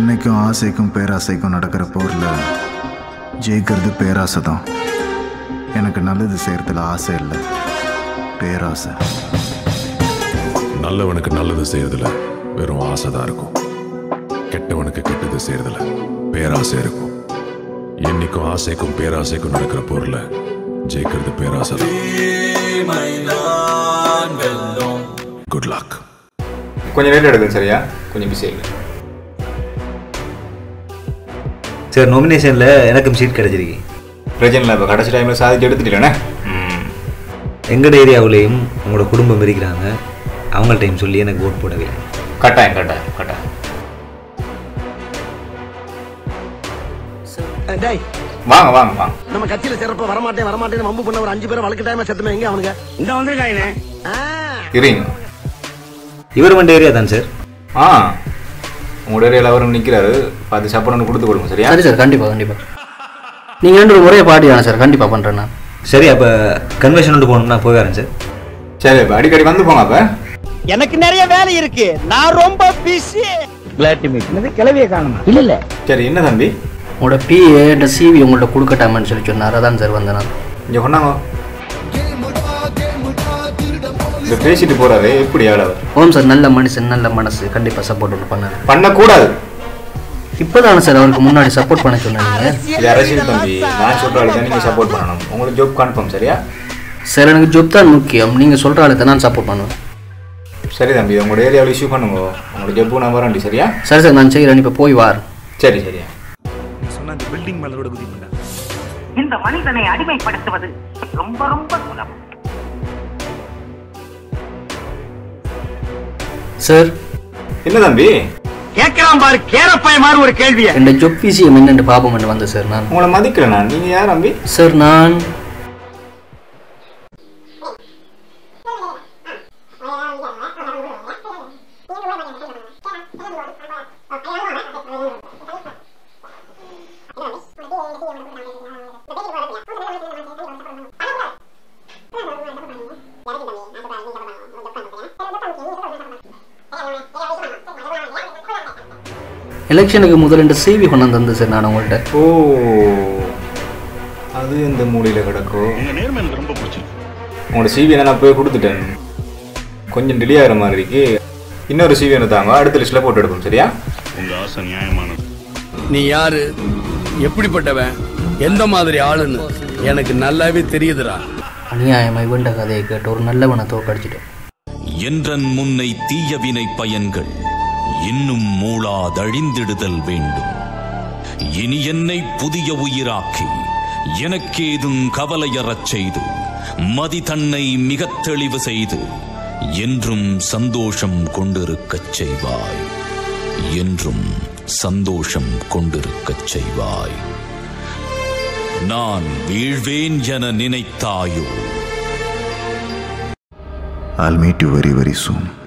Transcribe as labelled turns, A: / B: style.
A: என்னைக்கும் ஆசைக்கும் பேராசைக்கும் நடக்கிற போரில் ஜெயிக்கிறது பேராசை தான் எனக்கு நல்லது செய்யறதுல ஆசை இல்லை பேராசை
B: நல்லவனுக்கு நல்லது செய்யறதுல வெறும் ஆசை தான் இருக்கும் கெட்டவனுக்கு கெட்டது செய்யறதுல பேராசை இருக்கும் என்னைக்கும் ஆசைக்கும் பேராசைக்கும் நடக்கிற போர்ல ஜெயிக்கிறது பேராசை தான் குட் லக்
C: கொஞ்சம் லேட் எடுக்கும் சரியா கொஞ்சம் பிஸி இல்லை
D: சார் நாமினேஷனில் எனக்கும் சீட் கிடச்சிருக்கு
C: பிரச்சனை இல்லை இப்போ கடைசி டைமில் சாதிச்சு எடுத்துட்டேனே ம்
D: எங்கட ஏரியாவுலேயும் உங்களோட குடும்பம் இருக்கிறாங்க அவங்கள்ட்டையும் சொல்லி எனக்கு ஓட் போடவே
C: கட்டாயம் கட்டாயம் கட்டாயம்
E: டேய்
C: வாங்க வாங்க வாங்க
E: நம்ம கட்சியில சிறப்ப வரமாட்டேன் வரமாட்டேன் வம்பு பண்ண ஒரு அஞ்சு பேரை வழக்கு டைமா செத்துமே எங்க அவனுங்க இந்த வந்திருக்காயினே
C: இருங்க
D: இவர் வந்த ஏரியா தான் சார்
C: ஆ உங்களோட ஏரியாவில் அவரும் நிற்கிறாரு பார்த்து சப்போர்ட் கொடுத்து கொடுங்க சரியா
F: சரி சார் கண்டிப்பா கண்டிப்பா நீங்க ரெண்டு ஒரே பாட்டி தானே சார் கண்டிப்பா பண்றேன் நான்
D: சரி அப்போ கன்வென்ஷன் கொண்டு போகணும்னா போய் வரேன் சார்
C: சரி இப்போ அடிக்கடி வந்து போங்க அப்போ
E: எனக்கு நிறைய வேலை இருக்கு நான் ரொம்ப பிஸி கிளாட் டு மீட் கிளவிய காணுமா இல்ல இல்ல
C: சரி என்ன தம்பி
F: உங்களோட பிஏ இந்த சிவி உங்கள்ட்ட கொடுக்கட்டாமன்னு சொல்லி சொன்னார் அதான் சார் வந்தேன் நான்
C: இங்கே கொண்டாங்க இந்த பேசிட்டு போறாரு எப்படி ஆள் அவர்
F: ஓம் சார் நல்ல மனுஷன் நல்ல மனசு கண்டிப்பா சப்போர்ட் ஒன்று பண்ணாரு
C: பண்ணக்கூடாது
F: இப்போதானே சார் அவருக்கு முன்னாடி சப்போர்ட் பண்ண சொன்னீங்க
C: இது அரசியல் தம்பி நான் சொல்ற ஆளுக்கு தான் நீங்கள் சப்போர்ட் பண்ணணும் உங்களுக்கு ஜாப் கன்ஃபார்ம் சரியா
F: சார் எனக்கு ஜொப் தான் முக்கியம் நீங்க சொல்ற ஆளுக்கு நான் சப்போர்ட் பண்ணுவேன்
C: சரி தம்பி உங்களோட ஏரியாவில் இஷ்யூ பண்ணுங்க உங்களோட ஜப்பு நான் வரேன் சரியா
F: சரி சார் நான் செய்கிறேன் இப்போ போய் வார்
C: சரி சரியா
G: இந்த மனிதனை அடிமைப்படுத்துவது ரொம்ப ரொம்ப சுலபம்
F: சார்
C: என்ன தம்பி
E: கேட்கலாம் பாரு கேரப்பாய மாதிரி ஒரு கேள்விய
F: இந்த ஜொப் விஷயம் என்னென்று பாப்போம் என்று வந்தேன் சார் நான்
C: உங்களை மதிக்கல நான் நீங்கள் யார் தம்பி
F: சார் நான் எலெக்ஷனுக்கு முதல் இந்த சிவி கொண்டு வந்தேன் சார் நான் உங்கள்கிட்ட
C: ஓ அது இந்த மூலையில் கிடக்கும் உங்களோட சிவி நான் போய் கொடுத்துட்டேன் கொஞ்சம் டிலே ஆகிற மாதிரி இருக்கு இன்னொரு சிவி என்ன தாங்க அடுத்த லிஸ்ட்டில் போட்டு எடுப்போம் சரியா
H: நீ யாரு எப்படிப்பட்டவன் எந்த மாதிரி ஆளுன்னு எனக்கு நல்லாவே தெரியுதுடா
F: அநியாயமா இவண்ட கதையை கேட்டு ஒரு நல்லவனை தோக்கடிச்சிட்டேன்
I: என்றன் முன்னை தீயவினை பயன்கள் இன்னும் மூளாதழிந்திடுதல் வேண்டும் இனி என்னை புதிய உயிராக்கி எனக்கேதும் கவலையறச் செய்து மதி தன்னை மிகத் தெளிவு செய்து என்றும் சந்தோஷம் கொண்டிருக்கச் செய்வாய் என்றும் சந்தோஷம் கொண்டிருக்கச் செய்வாய் நான் வீழ்வேன் என நினைத்தாயோ
A: I'll meet you very, very soon.